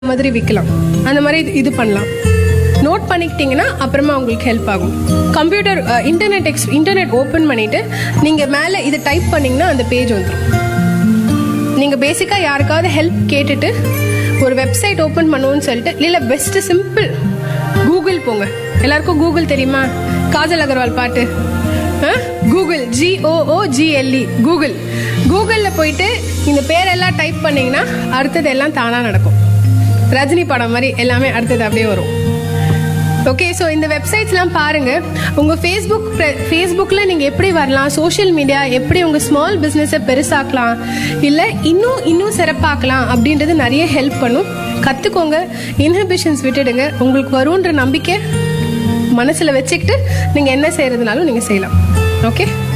மாதிரி விற்கலாம் அந்த மாதிரி இது- இது பண்ணலாம் நோட் பண்ணிக்கிட்டீங்கன்னா அப்புறமா உங்களுக்கு ஹெல்ப் ஆகும் computer internet X internet open பண்ணிட்டு நீங்க மேலே இதை டைப் பண்ணீங்கன்னா அந்த பேஜ் வந்துடும் நீங்க பேசிக்கா யாருக்காவது ஹெல்ப் கேட்டுட்டு ஒரு வெப்சைட் ஓப்பன் பண்ணுவோம்னு சொல்லிட்டு இல்ல பெஸ்ட் சிம்பிள் கூகுள் போங்க எல்லாருக்கும் கூகுள் தெரியுமா காஜல் அகர்வால் பாட்டு கூகுள் ஜிஓஓ ஜிஎல்இ கூகுள் கூகுளில் போயிட்டு இந்த பேரெல்லாம் டைப் பண்ணீங்கன்னா அடுத்தது எல்லாம் தானாக நடக்கும் ரஜினி படம் மாதிரி எல்லாமே அடுத்தது அப்படியே வரும் ஓகே ஸோ இந்த வெப்சைட்ஸ்லாம் பாருங்க உங்க ஃபேஸ்புக் ஃபேஸ்புக்கில் நீங்க எப்படி வரலாம் சோஷியல் மீடியா எப்படி உங்க ஸ்மால் பிஸ்னஸை பெருசாக்கலாம் இல்லை இன்னும் இன்னும் சிறப்பாக்கலாம் அப்படின்றது நிறைய ஹெல்ப் பண்ணும் கத்துக்கோங்க இன்ஹிபிஷன்ஸ் விட்டுடுங்க உங்களுக்கு வரும்ன்ற நம்பிக்கை மனசுல வச்சுக்கிட்டு நீங்க என்ன செய்யறதுனாலும் நீங்க செய்யலாம் ஓகே